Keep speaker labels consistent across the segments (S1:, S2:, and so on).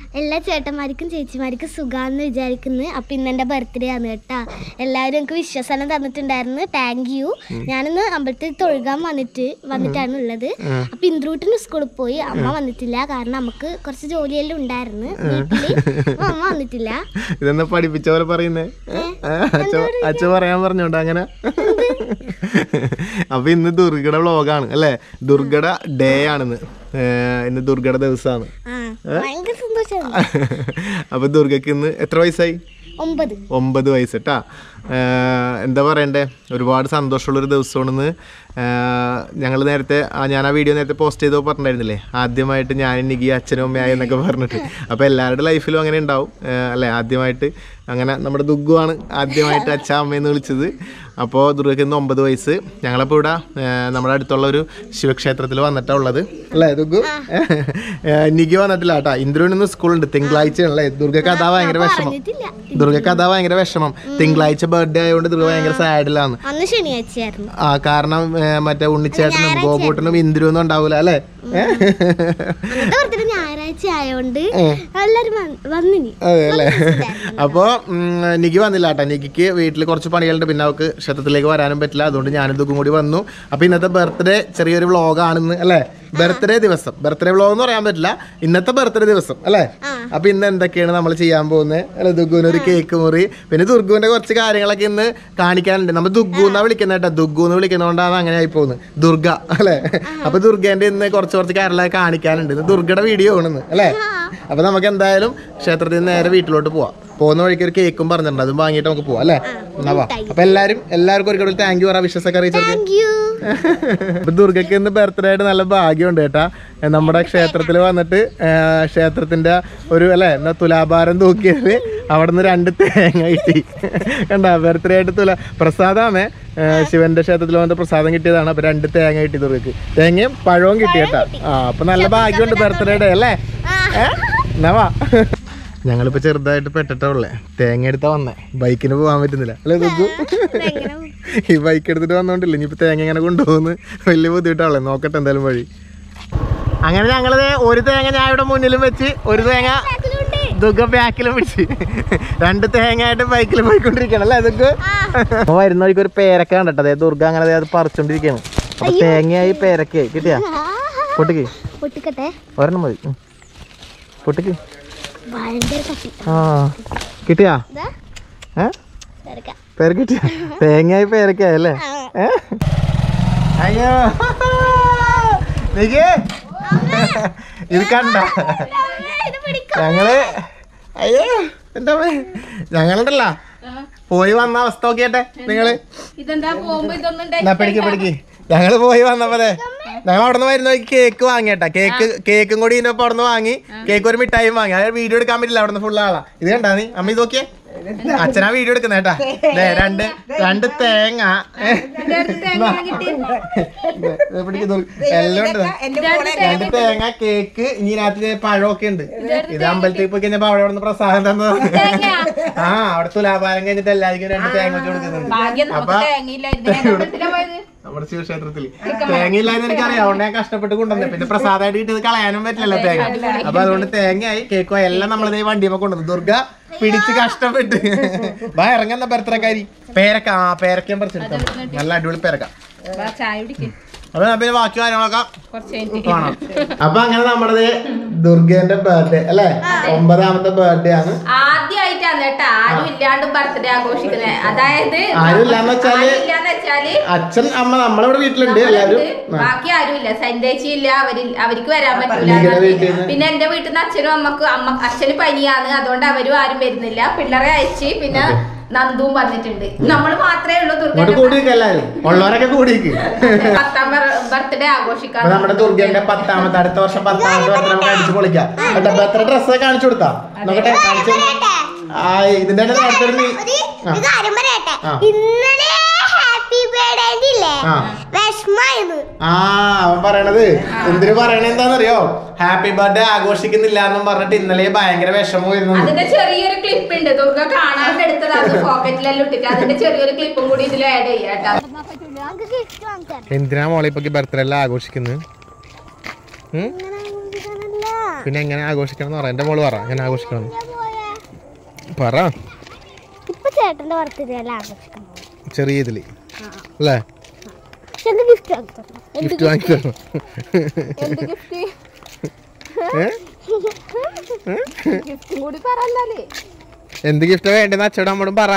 S1: എല്ലാ ചേട്ടന്മാർക്കും ചേച്ചിമാർക്കും സുഖാന്ന് വിചാരിക്കുന്നു അപ്പൊ ഇന്ന് എന്റെ ബർത്ത്ഡേ ആണ് കേട്ടാ എല്ലാവരും എനിക്ക് വിശ്വസനം തന്നിട്ടുണ്ടായിരുന്നു താങ്ക് യു ഞാനിന്ന് അമ്പലത്തിൽ തൊഴുകാൻ വന്നിട്ട് വന്നിട്ടാണ് ഉള്ളത് അപ്പൊ ഇന്ദ്രൂട്ടിന് സ്കൂളിൽ പോയി അമ്മ വന്നിട്ടില്ല കാരണം നമുക്ക് കുറച്ച് ജോലിയെല്ലാം ഉണ്ടായിരുന്നു വീട്ടില് അപ്പൊ അമ്മ വന്നിട്ടില്ല
S2: ഇതെന്നാ പഠിപ്പിച്ച പോലെ പറയുന്നേ അച്ഛ അച്ഛ പറയാൻ പറഞ്ഞോണ്ട് അങ്ങനെ അപ്പൊ ഇന്ന് ദുർഗയുടെ വ്ളോഗാണ് അല്ലേ ദുർഗയുടെ ഡേ ആണിന്ന് ഏഹ് ഇന്ന് ദുർഗയുടെ ദിവസമാണ്
S1: ആ ഭയങ്കര സന്തോഷമാണ്
S2: അപ്പൊ ദുർഗക്ക് ഇന്ന് എത്ര വയസ്സായി
S1: ഒമ്പത്
S2: ഒമ്പത് വയസ്സ് കേട്ടാ എന്താ പറയണ്ടേ ഒരുപാട് സന്തോഷമുള്ളൊരു ദിവസമാണെന്ന് ഞങ്ങൾ നേരത്തെ ആ, ഞാൻ ആ വീഡിയോ നേരത്തെ പോസ്റ്റ് ചെയ്തോ പറഞ്ഞിട്ടുണ്ടായിരുന്നില്ലേ ആദ്യമായിട്ട് ഞാൻ നികി അച്ഛനും അമ്മയായി എന്നൊക്കെ പറഞ്ഞിട്ട് അപ്പോൾ എല്ലാവരുടെ ലൈഫിലും അങ്ങനെ ഉണ്ടാവും ആ, അല്ലേ ആദ്യമായിട്ട് അങ്ങനെ നമ്മുടെ ദുഗ്ഗുവാണ് ആദ്യമായിട്ട് അച്ഛ അമ്മയെന്ന് വിളിച്ചത് അപ്പോൾ ദുർഗയ്ക്ക് ഇന്ന് ഒമ്പത് വയസ്സ് ഞങ്ങളപ്പോൾ ഇവിടെ ആ, നമ്മുടെ അടുത്തുള്ള ഒരു ശിവക്ഷേത്രത്തിൽ വന്നിട്ടാണ് ഉള്ളത് അല്ലേ ദുഗ്ഗു നികി വന്നിട്ടില്ല കേട്ടാ ഇന്ദ്രനിന്ന് സ്കൂളുണ്ട് തിങ്കളാഴ്ച അല്ലേ ദുർഗക്ക് അതാ ഭയങ്കര വിഷമം
S1: പറഞ്ഞിട്ടില്ല
S2: ദുർഗക്ക് അതാ ഭയങ്കര വിഷമം തിങ്കളാഴ്ച ബർത്ത്ഡേ ആയതുകൊണ്ട് ദുർഗ ഭയങ്കര സാഡിലാണ്
S1: അന്ന് ശനിയാഴ്ചയായിരുന്നു
S2: ആ കാരണം ഏ, മറ്റേ ഉണ്ണിച്ചേട്ടനും ഗോപൂട്ടനും ഇന്ദ്രുവൊന്നും ഉണ്ടാവൂല അല്ലേ ഏ?
S1: അന്നത്തെ ബർത്ത്ഡേ ഞായറാഴ്ച ആയോണ്ട് എല്ലാരും വന്ന്- വന്നിനി
S2: അതെ അല്ലേ അപ്പോൾ നിക്ക് വന്നില്ല കേട്ടോ നിക്കിക്ക് വീട്ടിൽ കുറച്ച് പണികളുണ്ട് പിന്നെ അവൾക്ക് ക്ഷേത്രത്തിലേക്ക് വരാനും പറ്റില്ല അതുകൊണ്ട് ഞാനും ദുഃഖം കൂടി വന്നു അപ്പോൾ ഇന്നത്തെ ബർത്ത്ഡേ ചെറിയൊരു വ്ളോഗാണെന്ന് അല്ലേ ബർത്ത്ഡേ ദിവസം ബർത്ത്ഡേ വ്ളോഗ് എന്ന് പറയാൻ പറ്റില്ല ഇന്നത്തെ ബർത്ത്ഡേ ദിവസം അല്ലേ അപ്പൊ ഇന്ന് എന്തൊക്കെയാണ് നമ്മൾ ചെയ്യാൻ പോകുന്നത് അല്ലെ ദുഗുവിന് ഒരു കേക്ക് മുറി പിന്നെ ദുർഗുവിന്റെ കുറച്ച് കാര്യങ്ങളൊക്കെ ഇന്ന് കാണിക്കാനുണ്ട് നമ്മൾ ദുഗു എന്നാ വിളിക്കുന്നത് കേട്ടോ ദുഗു എന്ന് വിളിക്കുന്നതുകൊണ്ടാണ് അങ്ങനെ ആയി പോകുന്നത് ദുർഗ അല്ലെ അപ്പൊ ദുർഗേന്റെ ഇന്ന് കുറച്ച് കുറച്ച് കാര്യങ്ങളൊക്കെ കാണിക്കാനുണ്ട് ഇത് ദുർഗയുടെ വീഡിയോ ആണെന്ന് അല്ലേ അപ്പൊ നമുക്ക് എന്തായാലും ക്ഷേത്രത്തിൽ നിന്ന് നേരെ വീട്ടിലോട്ട് പോവാം പോകുന്ന വഴിക്ക് ഒരു കേക്കും പറഞ്ഞിട്ടുണ്ട് അതും വാങ്ങിയിട്ട് നമുക്ക് പോവാം അല്ലേ എന്നാ വാ അപ്പൊ എല്ലാരും എല്ലാവർക്കും ഒരിക്കലും താങ്ക് യു പറ വിശ്വസൊക്കെ അറിയിച്ചു
S1: താങ്ക് യു
S2: ഇപ്പൊ ദുർഗയ്ക്ക് ഇന്ന് ബർത്ത്ഡേ ആയിട്ട് നല്ല ഭാഗ്യമുണ്ട് കേട്ടാ ഏ, നമ്മുടെ ക്ഷേത്രത്തിൽ വന്നിട്ട് ഏ, ക്ഷേത്രത്തിന്റെ ഒരു അല്ലെ എന്താ തുലാഭാരം തൂക്കിയത് അവിടെ നിന്ന് രണ്ട് തേങ്ങ കിട്ടി കണ്ടാ ബർത്ത്ഡേ ആയിട്ട് തുല പ്രസാദാമേ ഏ, ശിവന്റെ ക്ഷേത്രത്തിൽ വന്നിട്ട് പ്രസാദം കിട്ടിയതാണ് അപ്പൊ രണ്ട് തേങ്ങ കിട്ടി ദുർഗയ്ക്ക് തേങ്ങയും പഴവും കിട്ടി കേട്ടാ ആ അപ്പൊ നല്ല ഭാഗ്യമുണ്ട് ബർത്ത്ഡേ ഡേ അല്ലേ ഏ? എന്നാ വാ ഞങ്ങളിപ്പോ ചെറുതായിട്ട് പെട്ടിട്ടുള്ളേ തേങ്ങ എടുത്താ വന്നേ ബൈക്കിന് പോകാൻ പറ്റുന്നില്ല അല്ലേ ദുർഗു ഈ ബൈക്ക് എടുത്തിട്ട് വന്നോണ്ടില്ല ഇനിയിപ്പോ തേങ്ങ ഇങ്ങനെ കൊണ്ടുപോകുന്നു വലിയ ബുദ്ധിമുട്ടാണല്ലേ നോക്കട്ടെ എന്തായാലും വഴി അങ്ങനെ ഞങ്ങളത് ഒരു തേങ്ങ ഞാൻ ഇവിടെ മുന്നിലും വെച്ച് ഒരു തേങ്ങ ദുഃഖ ബാക്കിലും പിടിച്ച് രണ്ട് തേങ്ങ ആയിട്ട് ബൈക്കിൽ പോയിക്കൊണ്ടിരിക്കണം അല്ലേ ദുഃഖ വരുന്ന വഴിക്ക് ഒരു പേരക്ക കണ്ടോ അതായത് ദുർഗ അങ്ങനെ ദേ അത് പറിച്ചോണ്ടിരിക്കുകയാണ് അപ്പൊ തേങ്ങയായി പേരക്കയായി കിട്ടിയാ പൊട്ടിക്ക്
S1: പൊട്ടിക്കട്ടെ
S2: ഒരെണ്ണം മതി ഉം. പൊട്ടിക്ക്
S1: ഭയങ്കര കട്ടി
S2: ആ കിട്ടിയാ
S1: ഇതാ
S2: ഏ
S1: തിരക്കാം
S2: പേര കിട്ടിയാ തേങ്ങയായി പേരക്കായി അല്ലേ ഏ? അയ്യോ നിക്ക്. ഇത് കണ്ട ഞങ്ങള് അയ്യോ എന്താ ഞങ്ങളുണ്ടല്ല പോയി വന്ന അവസ്ഥ നോക്കിയട്ടെ നിങ്ങള്
S3: ഇതെന്താ പോകുമ്പോ ഇതൊന്നും ഉണ്ടായി
S2: എന്നാ പിടിക്ക് പിടിക്ക് ഞങ്ങള് പോയി വന്നപ്പോഴേ ഞങ്ങൾ അവിടെ നിന്ന് വരുന്ന കേക്ക് വാങ്ങിയേട്ടാ കേക്ക് കേക്കും കൂടി ഇതിന്റെ ഒപ്പം അവിടെ നിന്ന് വാങ്ങി കേക്ക് ഒരു മിഠായും വാങ്ങി അത് വീഡിയോ എടുക്കാൻ പറ്റില്ല അവിടെ നിന്ന് ഫുൾ ആളാ ഇത് കണ്ടാ നീ അമ്മ ഇത് നോക്കിയേ അച്ഛനാ വീഡിയോ എടുക്കുന്നേട്ടാ ദേ രണ്ട് രണ്ട് തേങ്ങ ഏ. ദേ, ദേ പിടിക്ക് ദുർ- എല്ലാം ഉണ്ട് രണ്ട് തേങ്ങ കേക്ക് ഇനി ഇതിനകത്ത് പഴമൊക്കെ ഉണ്ട് ഇത് അമ്പലത്തിൽ പോയി കഴിഞ്ഞപ്പോ അവിടെ അവിടെ പ്രസാദം തന്നത് ആ അവിടെ തുലാഭാരം കഴിഞ്ഞിട്ട് എല്ലാവർക്കും രണ്ട് തേങ്ങ വെച്ച് കൊടുക്കുന്നുണ്ട്
S3: ഭാഗ്യം നമുക്ക്
S2: അപ്പൊ-
S3: തേങ്ങയില്ലായിരുന്നു ഞാൻ അമ്പലത്തിലാ പോയത്
S2: നമ്മുടെ ശിവക്ഷേത്രത്തിൽ തേങ്ങയില്ലാന്ന് എനിക്കറിയാം അതുകൊണ്ട് ഞാൻ കഷ്ടപ്പെട്ട് കൊണ്ടുവന്നു പിന്നെ പ്രസാദമായിട്ട് കിട്ടിയത് കളയാനും പറ്റില്ലല്ലോ തേങ്ങ അപ്പൊ അതുകൊണ്ട് തേങ്ങയായി കേക്കോ എല്ലാം നമ്മളിതേ വണ്ടിയുമ്പോ കൊണ്ടുവന്നു ദുർഗ പിടിച്ച് കഷ്ടപ്പെട്ട് വാ ഇറങ്ങുന്ന ബർത്ത്ഡേക്കാരി പേരക്ക ആ പേരക്കയും പറിച്ചെടുക്കാം നല്ല അടിപൊളി പേരക്ക
S3: വാ, ചായ കുടിക്ക്
S2: അപ്പൊ ഞാൻ പിന്നെ ബാക്കി കാര്യങ്ങളൊക്കെ
S3: കുറച്ച് കഴിഞ്ഞിട്ട്
S2: കാണാം അപ്പൊ അങ്ങനെ നമ്മുടെ ദുർഗേന്റെ ബർത്ത്ഡേ അല്ലെ ഒമ്പതാമത്തെ ബർത്ത്ഡേ ആണ്
S3: ആദ്യമായിട്ടാണ് കേട്ടോ ആരും ഇല്ലാണ്ട് ബർത്ത്ഡേ ആഘോഷിക്കുന്നത് അതായത്
S2: ആരും ഇല്ലാന്ന് വെച്ചാല്
S3: ആരും ഇല്ലാന്ന് വെച്ചാല്
S2: അച്ഛൻ അമ്മ നമ്മളിവിടെ വീട്ടിലുണ്ട് എല്ലാവരും ആ.
S3: ബാക്കി ആരും ഇല്ല സന്ദേശി ഇല്ല അവര് അവർക്ക് വരാൻ പറ്റൂല
S2: നിങ്ങളുടെ വീട്ടിൽ നിന്ന്?
S3: പിന്നെ എന്റെ വീട്ടിൽ നിന്ന് അച്ഛനും അമ്മക്കും അമ്മ അച്ഛന് പനിയാണ് അതുകൊണ്ട് അവരും ആരും വരുന്നില്ല പിള്ളേരെ അയച്ച് പിന്നെ നന്ദുവും വന്നിട്ടുണ്ട് നമ്മൾ മാത്രമേ ഉള്ളൂ
S2: ഇങ്ങോട്ട്
S3: ദുർഗ
S2: കൂടിയിരിക്കും എല്ലാരും ഉള്ളവരൊക്കെ കൂടിയിരിക്കും
S3: പത്താം ബർത്ത്ഡേ ആഘോഷിക്കാൻ
S2: അപ്പൊ നമ്മുടെ ദുർഗന്റെ പത്താമത്തെ അടുത്ത വർഷം പത്താമത്തെ ബർത്ത്ഡേ നമുക്ക് അടിച്ചു പൊളിക്കാം കേട്ടോ ബർത്ത്ഡേ ഡ്രസ്സ് കാണിച്ചു കൊടുത്താ നോക്കട്ടെ കാണിച്ചു ആ ഇതിന്റെ ഇടയിൽ നേരത്തെ ഒരു നീ- ആ.
S1: ഒരു കാര്യം പറയട്ടെ
S2: ആ.
S1: ഇന്നലെ ഹാപ്പി ബർത്ത്ഡേ ഇല്ലേ
S2: ആ.
S1: വിഷമായിരുന്നു
S2: ആ അവൻ പറയണത് എന്തിനു പറയണ എന്താണെന്നറിയോ ഹാപ്പി ബർത്ത്ഡേ ആഘോഷിക്കുന്നില്ല എന്നും പറഞ്ഞിട്ട് ഇന്നലെ ഭയങ്കര വിഷമമായിരുന്നു
S3: അതിന്റെ ചെറിയൊരു ക്ലിപ്പ് ഉണ്ട് ദുർഗ കാണാണ്ട് എടുത്തത് അത് പോക്കറ്റിലെല്ലാം ഇട്ടിട്ട് അതിന്റെ ചെറിയൊരു ക്ലിപ്പും കൂടി ഇതിൽ ആഡ് ചെയ്യാട്ടോ
S1: നമുക്ക് ഗിഫ്റ്റ് വാങ്ങിച്ചാൽ
S2: എന്തിനാ മോളെ ഇപ്പൊ ബർത്ത്ഡേ എല്ലാം ആഘോഷിക്കുന്നത് ഉം?
S1: ഇങ്ങനെ ആഘോഷിക്കാനല്ല
S2: പിന്നെ എങ്ങനെ ആഘോഷിക്കണം എന്ന് പറ എൻ്റെ മോള് പറ എങ്ങനെ ആഘോഷിക്കണം എന്ന്. പറ
S1: ഇപ്പൊ ചേട്ടന്റെ ബർത്ത്ഡേ അല്ല ആഘോഷിക്കാൻ പോകും
S2: ചെറിയ ഇതില് അല്ലേ
S1: ചേട്ടൻ ഗിഫ്റ്റ് വാങ്ങിത്തരണം
S2: ഗിഫ്റ്റ് വാങ്ങി തരണം
S3: എന്ത് ഗിഫ്റ്റ്
S2: ഏ?
S3: ഗിഫ്റ്റും കൂടി പറഞ്ഞാലേ
S2: എന്ത് ഗിഫ്റ്റ് വേണ്ടെന്ന് അച്ഛനും അമ്മോടും പറ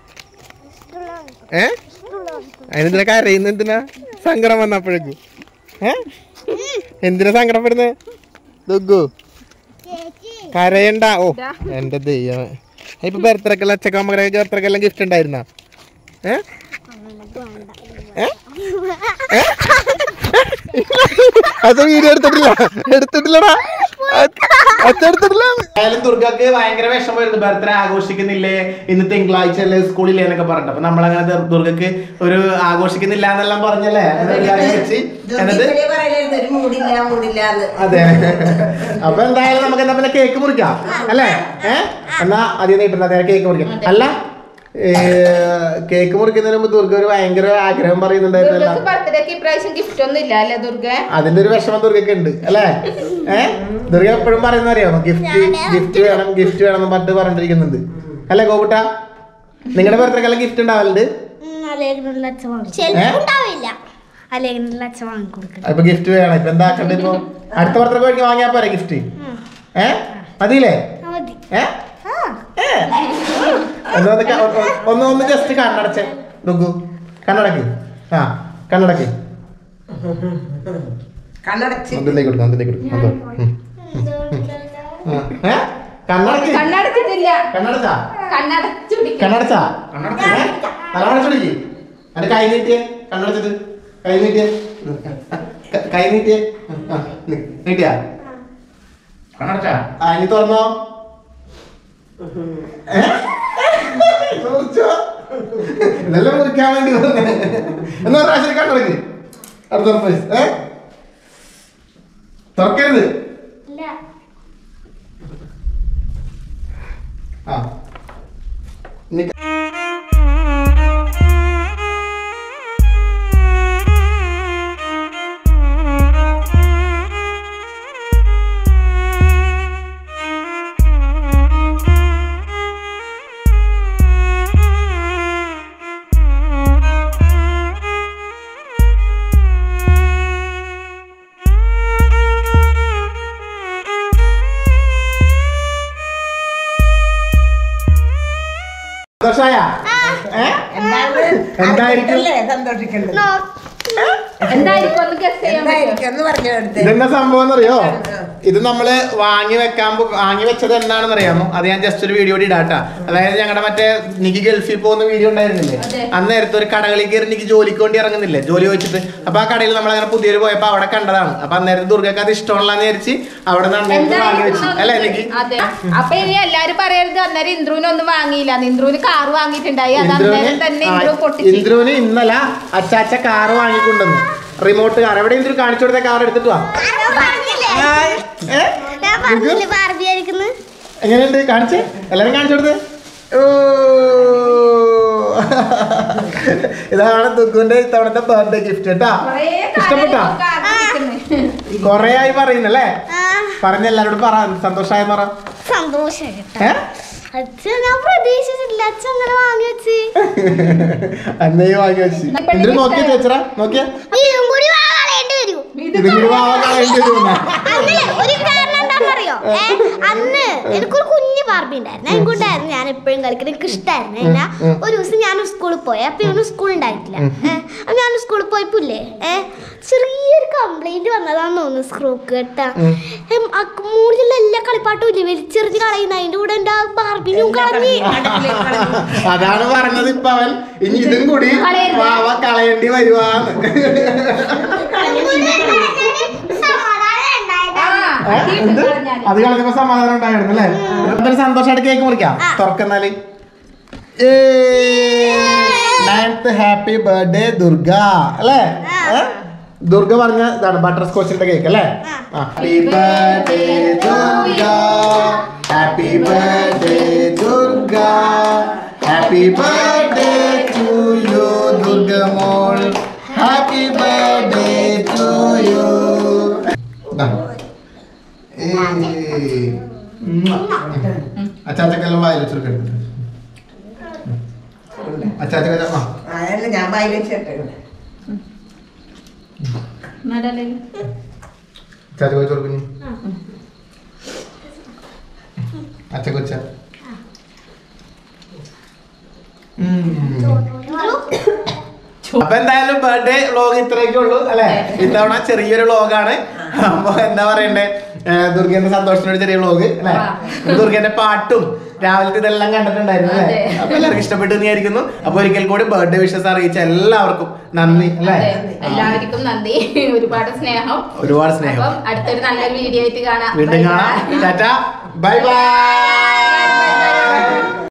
S2: ഏ അതിനെന്തിനാ കരയുന്ന എന്തിനാ സങ്കടം വന്നപ്പോഴേക്കും ഏ എന്തിനാ സങ്കടപ്പെടുന്നത് ദുഗു കരയണ്ട ഓ എന്റെ ദൈവം ഇപ്പൊ ബർത്ത്ഡേക്കെല്ലാം അച്ഛക്കമ്മയുടെ ബർത്ത്ഡേക്കെല്ലാം ഗിഫ്റ്റ് ഉണ്ടായിരുന്ന ഏ ഏ? ഏ? അത് വീഡിയോ എടുത്തിട്ടില്ല എടുത്തിട്ടില്ലടാ അച്ഛൻ എടുത്തിട്ടില്ല ആയാലും ദുർഗക്ക് ഭയങ്കര വിഷമമായിരുന്നു ബർത്ത്ഡേ ആഘോഷിക്കുന്നില്ലേ ഇന്ന് തിങ്കളാഴ്ച അല്ലേ സ്കൂളില്ലേ എന്നൊക്കെ പറഞ്ഞിട്ട് അപ്പൊ നമ്മളങ്ങനെ ദുർ- ദുർഗക്ക് ഒരു ആഘോഷിക്കുന്നില്ല എന്നെല്ലാം പറഞ്ഞല്ലേ അങ്ങനെ ഒരു കാര്യം വെച്ച് എന്നിട്ട്
S4: ഇപ്പഴേ പറയലായിരുന്നു ഒരു മൂടില്ല മൂടില്ലാന്ന്
S2: അതെ അപ്പൊ എന്തായാലും നമുക്ക് എന്താ പിന്നെ കേക്ക് മുറിക്കാം അല്ലേ ഏ എന്നാ അധികം നീട്ടുന്ന നേരെ കേക്ക് മുറിക്കാം അല്ല ഏ, കേക്ക് മുറിക്കുന്നതിന് മുമ്പ് ദുർഗ ഒരു ഭയങ്കര ആഗ്രഹം പറയുന്നുണ്ടായിരുന്നല്ലോ
S3: ദുർഗക്ക് ബർത്ത്ഡേക്ക് ഇപ്രാവശ്യം ഗിഫ്റ്റ് ഒന്നും ഇല്ല അല്ലേ ദുർഗ
S2: അതിന്റെ ഒരു വിഷമം ദുർഗക്ക് ഉണ്ട് അല്ലേ ഏ ദുർഗ എപ്പോഴും പറയുന്ന അറിയാമോ ഗിഫ്റ്റ് ഗിഫ്റ്റ് വേണം ഗിഫ്റ്റ് വേണം എന്ന് പറഞ്ഞിട്ട് പറഞ്ഞിരിക്കുന്നുണ്ട് അല്ലേ ഗോകുട്ട നിങ്ങളുടെ ബർത്ത്ഡേക്കെല്ലാം ഗിഫ്റ്റ് ഉണ്ടാവലുണ്ട്
S1: അലേഖനുള്ള അച്ഛൻ വാങ്ങിക്കും
S2: ഏ?
S1: ഉണ്ടാവില്ല അലേഖനുള്ള അച്ഛൻ വാങ്ങിക്കൊടുക്കണം
S2: ഇപ്പൊ ഗിഫ്റ്റ് വേണം ഇപ്പൊ എന്താക്കണ്ട ഇപ്പൊ അടുത്ത ബർത്ത്ഡേ കഴിഞ്ഞ് വാങ്ങിയാ പോരെ ഗിഫ്റ്റ് ഏ മതിയില്ലേ
S1: മതി
S2: ഏ ഏ? ഒന്ന് ഒന്ന് ക- ഒന്ന് ഒന്ന് ഒന്ന് ജസ്റ്റ് കണ്ണടച്ചേ ദുഗു കണ്ണടക്ക് ആ കണ്ണടക്ക്
S4: കണ്ണടച്ച്
S2: അതിലേക്ക് കൊടുക്കാം അതിലേക്ക് കൊടുക്കാം അതോ ഉം. ആ. ഏ? കണ്ണടക്ക്
S3: കണ്ണടച്ചിട്ടില്ല
S2: കണ്ണടച്ചാ
S3: കണ്ണടച്ചു പിടിക്കും
S2: കണ്ണടച്ചാ ഏ? നല്ലോണം ചുടിക്ക് അത് കൈ നീട്ടിയേ കണ്ണടച്ചിട്ട് കൈ നീട്ടിയേ ക- കൈ നീട്ടിയേ ആ, നി- നീട്ടിയാ കണ്ണടച്ചാ ആ ഇനി തുറന്നോ ഏ? മുറിച്ചോ? ഇതെല്ലാം മുറിക്കാൻ വേണ്ടി വന്നേ എന്നാ ഒരു പ്രാവശ്യം കണ്ണടക്ക് അടുത്ത സർപ്രൈസ് ഏ തുറക്കരുത്
S1: ഇല്ല
S2: ആ ഇനി സന്തോഷായ ഏ?
S4: എന്താണ്
S2: എന്തായിരിക്കും?
S4: അല്ലേ സന്തോഷിക്കേണ്ടത്
S1: നോ
S3: എന്തായിരിക്കും ഒന്ന് ഗസ് ചെയ്യാൻ പറ്റുമോ
S4: എന്തായിരിക്കും എന്ന് പറഞ്ഞു കൊടുത്തേ
S2: ഇതെന്താ സംഭവം എന്നറിയോ ഇത് നമ്മള് വാങ്ങി വെക്കാൻ പോ- വാങ്ങി വെച്ചത് എന്നാണെന്ന് അറിയാമോ അത് ഞാൻ ജസ്റ്റ് ഒരു വീഡിയോ ഇടാട്ടാ അതായത് ഞങ്ങളുടെ മറ്റേ നിക്ക് ഗൾഫിൽ പോകുന്ന വീഡിയോ ഉണ്ടായിരുന്നില്ലേ
S3: അതെ.
S2: അന്ന് നേരത്തെ ഒരു കടകളിൽ കയറി എനിക്ക് ജോലിക്ക് വേണ്ടി ഇറങ്ങുന്നില്ലേ ജോലി വെച്ചിട്ട് അപ്പൊ ആ കടയിൽ നമ്മൾ അങ്ങനെ പുതിയൊരു പോയപ്പോ അവിടെ കണ്ടതാണ് അപ്പൊ അന്നേരത്തെ ദുർഗക്ക് അത് ഇഷ്ടമുള്ളതെന്ന് വിചാരിച്ച് അവിടെ നിന്ന് അന്നേരത്തെ വാങ്ങി വെച്ചു അല്ലേ എനിക്ക്
S3: അതെ അപ്പൊ ഇനി എല്ലാരും പറയരുത് അന്നേരം ഇന്ദ്രുവിന് ഒന്നും വാങ്ങിയില്ല ഇന്ദ്രുവിന് കാർ വാങ്ങിയിട്ടുണ്ടായി അത് അന്നേരം തന്നെ ഇന്ദ്രു പൊട്ടിച്ചു
S2: ഇന്ദ്രുവിന് ഇന്നലെ അച്ചാച്ച കാറ് വാങ്ങിക്കൊണ്ടുവന്നു റിമോട്ട് കാർ എവിടെ ഇന്ദ്രു കാണിച്ചു കൊടുത്ത കാർ എടുത്തിട്ട് വാ ഹായ്. ഏ?
S1: ഞാൻ പറഞ്ഞില്ലേ ബാർബി ആയിരിക്കുന്നു
S2: എങ്ങനെയുണ്ട് കാണിച്ചേ എല്ലാരും കാണിച്ചു കൊടുത്തേ ഓ ഇതാണ് ദുഗുന്റെ ഇത്തവണത്തെ ബർത്ത്ഡേ ഗിഫ്റ്റ് കേട്ടാ ഇഷ്ടപ്പെട്ടാ കൊറേ ആയി പറയുന്നല്ലേ
S1: ആ
S2: പറഞ്ഞ എല്ലാരോടും പറ സന്തോഷമായെന്ന് പറ
S1: സന്തോഷം കേട്ടോ
S2: ഏ
S1: അച്ഛൻ ഞാൻ പ്രതീക്ഷിച്ചിട്ടില്ല അച്ഛൻ അങ്ങനെ വാങ്ങി വെച്ച്
S2: അന്നേ വാങ്ങി വെച്ച് ഇതിന് നോക്കിയ ചേച്ചറ നോക്കിയ
S1: ഇതും കൂടി കളയേണ്ടി വരൂ
S2: ഇതും കൂടി വാങ്ങേണ്ടി വരുമെന്നാ
S1: അന്ന് ഒരു കാരണം എന്താണെന്നറിയോ ഏ അന്ന് എനിക്കൊരു കുഞ്ഞു ബാർബി ഉണ്ടായിരുന്നു അതിൻകൂട്ടായിരുന്നു ഞാൻ എപ്പോഴും കളിക്കുന്നത് എനിക്ക് ഇഷ്ടമായിരുന്നു എന്നാ ഒരു ദിവസം ഞാൻ സ്കൂളിൽ പോയി അപ്പൊ ഇവന് സ്കൂൾ ഉണ്ടായിട്ടില്ല ഏ അപ്പൊ ഞാൻ സ്കൂളിൽ പോയപ്പോലെ ഏ ചെറിയൊരു കംപ്ലൈന്റ് വന്നതാന്ന് തോന്നുന്നു സ്ക്രൂക്ക് കേട്ടാ മൂടിലുള്ള എല്ലാ കളിപ്പാട്ടും ഇല്ലേ വലിച്ചെറിഞ്ഞ് കളയുന്ന അതിന്റെ കൂടെ എന്റെ ബാർബിനും കളഞ്ഞ്
S2: അതാണ് പറഞ്ഞത് ഇപ്പൊ അവൻ ഇനി ഇതും കൂടി
S3: കളയരുത്.
S2: വാവ കളയേണ്ടി വരുവാന്ന് ഏ? എന്ത്? അത് കളഞ്ഞപ്പോ സമാധാനം ഉണ്ടായിരുന്നു അല്ലേ അപ്പൊ സന്തോഷമായിട്ട് കേക്ക് മുറിക്കാം തുറക്കുന്നാല് നയൻത്ത് ഹാപ്പി ബർത്ത്ഡേ ദുർഗ അല്ലേ ഏ? ദുർഗ പറഞ്ഞ ഇതാണ് ബട്ടർ സ്കോച്ചിന്റെ കേക്ക് അല്ലേ happy birthday Durga happy birthday Durga happy birthday to you Durga മോൾ ഹാപ്പി ബർത്ത്ഡേ ടു യു അച്ചാച്ചക്കെല്ലാം വായിൽ വെച്ചെടുക്കരുത് അച്ചാച്ചക്ക ആ
S4: അതല്ല ഞാൻ വായിൽ വെച്ചിട്ട്
S3: നടല്ലേ
S2: അച്ചാച്ച വെച്ച് കൊടുക്കുന്നു അച്ഛ കൊച്ച അപ്പൊ എന്തായാലും ബർത്ത്ഡേ വ്ലോഗ് ഇത്രയൊക്കെ ഉള്ളൂ അല്ലെ ഇത്തവണ ചെറിയൊരു വ്ലോഗാണ് അപ്പൊ എന്താ പറയണ്ടേ ഏഹ് ദുർഗേന്റെ സന്തോഷത്തിന്റെ ഒരു ചെറിയ വ്ലോഗ് അല്ലെ ദുർഗേന്റെ പാട്ടും രാവിലത്തെ ഇതെല്ലാം കണ്ടിട്ടുണ്ടായിരുന്നു അല്ലെ
S3: അതെ.
S2: അപ്പൊ എല്ലാവർക്കും ഇഷ്ടപ്പെട്ടു എന്ന് വിചാരിക്കുന്നു അപ്പൊ ഒരിക്കൽ കൂടി ബർത്ത്ഡേ വിഷസ് അറിയിച്ച എല്ലാവർക്കും നന്ദി അല്ലെ
S3: അതെ എല്ലാവർക്കും നന്ദി ഒരുപാട് സ്നേഹം
S2: ഒരുപാട് സ്നേഹം
S3: അപ്പം അടുത്തൊരു നല്ലൊരു വീഡിയോ ആയിട്ട് കാണാം
S2: വീണ്ടും
S3: Bye
S2: കാണാം
S3: bye.
S2: Tata bye bye